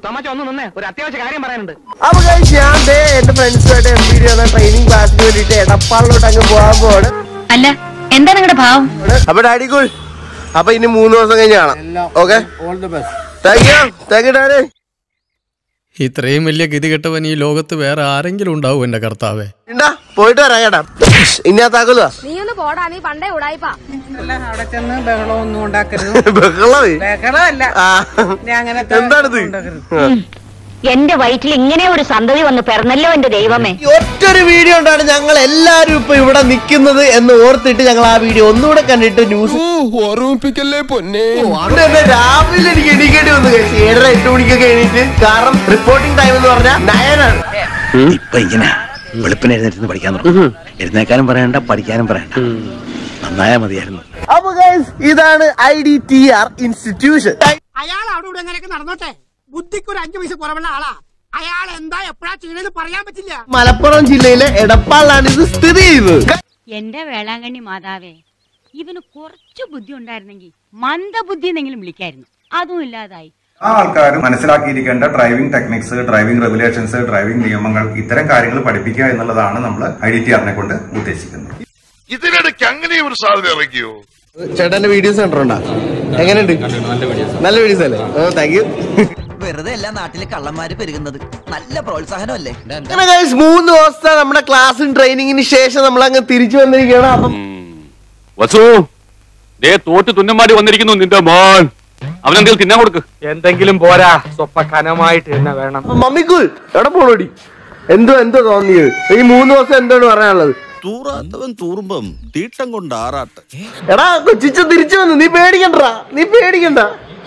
തോമാച്ച ഒന്ന് നിന്നേ ഒരു അത്യാവശ്യ കാര്യം പറയാനുണ്ട് അപ്പൊ guys, ഞാൻ ദേ എന്റെ ഫ്രണ്ട്സുമായിട്ട് എം പി ഡി എന്ന ട്രെയിനിങ് ക്ലാസ്സിന് വേണ്ടിയിട്ട് എടപ്പാളിലോട്ട് അങ്ങ് പോകാൻ പോവാണ് അല്ല എന്താ നിങ്ങളുടെ ഭാവം അപ്പൊ ഡാഡി കൂൾ അപ്പൊ ഇനി മൂന്ന് ദിവസം കഴിഞ്ഞ് കാണാം okay thank you thank you daddy ഇത്രയും വലിയ ഗതികെട്ടവൻ ഈ ലോകത്ത് വേറെ ആരെങ്കിലും ഉണ്ടാവും എന്റെ കർത്താവേ ഇണ്ടാ പോയിട്ട് വരാം കേട്ടാ ഇനി ആ താക്കോലോ നീ ഒന്ന് പോടാ നീ പണ്ടേ ഉടായിപ്പാ അവിടെ ചെന്ന് ബഹളമൊന്നും ഉണ്ടാക്കരുത് ബഹളമേ ബഹളമല്ല ആ നീ അങ്ങനത്തെ എന്താണിത് ഉണ്ടാക്കരുത്. എന്റെ വയറ്റിൽ ഇങ്ങനെ ഒരു സന്തതി വന്ന് പിറന്നല്ലോ എന്റെ ദൈവമേ ഈ ഒറ്റൊരു വീഡിയോ കൊണ്ടാണ് ഞങ്ങൾ എല്ലാരും ഇപ്പൊ ഇവിടെ നിൽക്കുന്നത് എന്ന് ഓർത്തിട്ട് ഞങ്ങൾ ആ വീഡിയോ ഒന്നുകൂടെ കണ്ടിട്ട് ന്യൂസ് ഓർമ്മിപ്പിക്കല്ലേ പൊന്നെ അതുകൊണ്ട് തന്നെ രാവിലെ എനിക്ക് എണീക്കേണ്ടി വന്നു കഴിച്ചു ഏഴര എട്ട് മണിക്കൊക്കെ എണീറ്റ് കാരണം റിപ്പോർട്ടിംഗ് ടൈം എന്ന് പറഞ്ഞാൽ നയനാണ് ഇപ്പൊ ഇങ്ങനെ വെളുപ്പിന് എഴുന്നേറ്റ് പഠിക്കാൻ തുടങ്ങും എഴുന്നേക്കാനും പറയണ്ട പഠിക്കാനും പറയണ്ട നന്നായാ മതിയായിരുന്നു അപ്പൊ ഗൈസ് ഇതാണ് I D T R institution അയാൾ അവിടെ ഇവിടെ എങ്ങനെയൊക്കെ നടന്നോട്ടെ ബുദ്ധിക്ക് ഒരു അഞ്ചു പൈസ കുറവുള്ള ആളാ അയാൾ എന്താ എപ്പോഴാ ചെയ്യണെന്ന് പറയാൻ പറ്റില്ല മലപ്പുറം ജില്ലയിലെ എടപ്പാളിലാണ് ഇത് സ്ഥിതി ചെയ്യുന്നത് എന്റെ വേളാങ്കണ്ണി മാതാവേ ഇവന് കുറച്ചു ബുദ്ധി ഉണ്ടായിരുന്നെങ്കിൽ മന്ദബുദ്ധി എന്നെങ്കിലും വിളിക്കായിരുന്നു അതും ഇല്ലാതായി ആ ആൾക്കാർ മനസ്സിലാക്കിയിരിക്കേണ്ട driving techniques driving regulations driving നിയമങ്ങൾ ഇത്തരം കാര്യങ്ങൾ പഠിപ്പിക്കുക എന്നുള്ളതാണ് നമ്മൾ ഐ ഡി ടി ആറിനെ കൊണ്ട് ഉദ്ദേശിക്കുന്നത് ഇതിനിടയ്ക്ക് അങ്ങനെ ഒരു സാധ്യത ഇറക്കിയോ ചേട്ടന്റെ വീഡിയോസ് കണ്ടിട്ടുണ്ടോ എങ്ങനെയുണ്ട് നല്ല വീഡിയോസ് അല്ലേ ഓ താങ്ക് യു വെറുതെ എല്ലാ നാട്ടിലെ കള്ളന്മാര് പെരുകുന്നത് നല്ല പ്രോത്സാഹനമല്ലേ അങ്ങനെ ഗൈസ് മൂന്ന് ദിവസത്തെ നമ്മുടെ ക്ലാസ്സും ട്രെയിനിങ്ങിന് ശേഷം നമ്മൾ അങ്ങ് തിരിച്ചു വന്നിരിക്കുകയാണ് അപ്പം വസു ദേ തോറ്റ് തുന്നമാടി വന്നിരിക്കുന്നു നിന്റെ മോൻ അവനെന്തെങ്കിലും തിന്നാൻ കൊടുക്ക് എന്തെങ്കിലും പോരാ സ്വപ്പ കനമായിട്ട് തന്നെ വേണം മമ്മിക്കുൾ എവിടെ പോണോടി എന്തോ എന്തോ തോന്നിയത് ഈ മൂന്ന് ദിവസം എന്താണ് പറയാനുള്ളത് തൂറാത്തവൻ തൂറുമ്പം തീട്ടം കൊണ്ട് ആറാട്ട് എടാ കൊച്ചിച്ച തിരിച്ചു വന്നു നീ പേടിക്കണ്ടാ നീ പേടിക്കണ്ട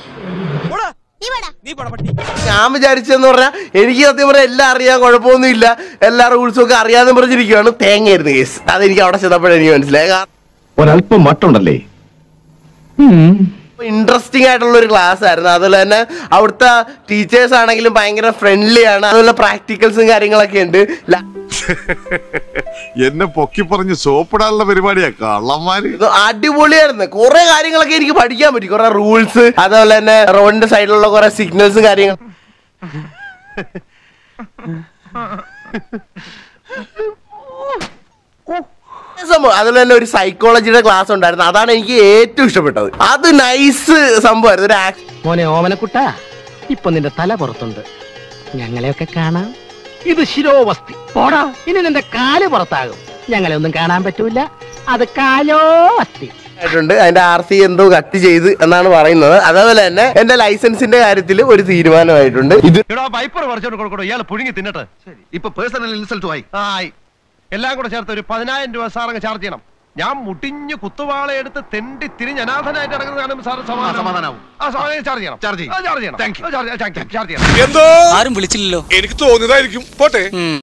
ഞാൻ വിചാരിച്ചെന്ന് പറഞ്ഞാൽ എനിക്ക് സത്യം പറഞ്ഞാൽ എല്ലാം അറിയാൻ കുഴപ്പമൊന്നുമില്ല എല്ലാ റൂൾസും ഒക്കെ അറിയാതെ പറഞ്ഞിരിക്കുകയാണ് തേങ്ങയായിരുന്നു കേസ് അതെനിക്ക് അവിടെ ചെന്നപ്പോഴേ എനിക്ക് മനസ്സിലായി ഒരല്പം മട്ടുണ്ടല്ലേ ഇൻട്രസ്റ്റിംഗ് ആയിട്ടുള്ള ഒരു ക്ലാസ് ആയിരുന്നു അതുപോലെ തന്നെ അവിടുത്തെ ടീച്ചേഴ്സ് ആണെങ്കിലും ഭയങ്കര ഫ്രണ്ട്ലി ആണ് അതുപോലെ പ്രാക്ടിക്കൽസും കാര്യങ്ങളൊക്കെ ഉണ്ട് ല- എന്നെ പൊക്കി പറഞ്ഞ് സോപ്പിടാനുള്ള പരിപാടിയാ കള്ളന്മാര് ഇത് അടിപൊളിയായിരുന്നു കുറെ കാര്യങ്ങളൊക്കെ എനിക്ക് പഠിക്കാൻ പറ്റി കുറെ റൂൾസ് അതുപോലെ തന്നെ റോഡിന്റെ സൈഡിലുള്ള കുറെ സിഗ്നൽസും കാര്യങ്ങൾ സംഭവം അതുപോലെ തന്നെ ഒരു സൈക്കോളജിയുടെ ക്ലാസ് ഉണ്ടായിരുന്നു അതാണ് എനിക്ക് ഏറ്റവും ഇഷ്ടപ്പെട്ടത് അത് നൈസ് സംഭവമായിരുന്നു ഒരു ആക്ഷൻ മോനെ ഓമനക്കുട്ട ഇപ്പൊ നിന്റെ തല പുറത്തുണ്ട് ഞങ്ങളെയൊക്കെ കാണാം ഇത് ശിരോവസ്തി പോടാ ഇനി നിന്റെ കാല് പുറത്താകും ഞങ്ങളെ ഒന്നും കാണാൻ പറ്റൂല അത് കാലോ അസ്ഥി ആയിട്ടുണ്ട് അതിന്റെ ആർ സി എന്തോ കട്ട് ചെയ്ത് എന്നാണ് പറയുന്നത് അതേപോലെ തന്നെ എന്റെ ലൈസൻസിന്റെ കാര്യത്തിൽ ഒരു തീരുമാനമായിട്ടുണ്ട് ഇത് വൈപ്പർ പറിച്ചോണ്ട് കൊടുക്കണോ ഇയാൾ പുഴുങ്ങി തിന്നട്ടെ ഇപ്പൊ പേഴ്സണൽ ഇൻസൾട്ട് ആയി ആയി എല്ലാം കൂടെ ചേർത്ത് ഒരു പതിനായിരം രൂപ സാറങ്ങ് ചാർജ് ചെയ്യണം ഞാൻ മുട്ടിഞ്ഞ് കുത്തുവാള എടുത്ത് തെണ്ടി തിരിഞ്ഞ് അനാഥനായിട്ട് ഇറങ്ങുന്ന കാണുമ്പോൾ സാർ സമാധാനാവും. ആ സമാധാനം ചാർജ് ചെയ്യണം ചാർജ് ചെയ്യും. ആ, ചാർജ് ചെയ്യണം Thank you. ആ, ചാർജ് ചെയ്യണം. ചാർജ് ചെയ്യണം എന്തോ ആരും വിളിച്ചില്ലല്ലോ എനിക്ക് തോന്നിയതായിരിക്കും പോട്ടെ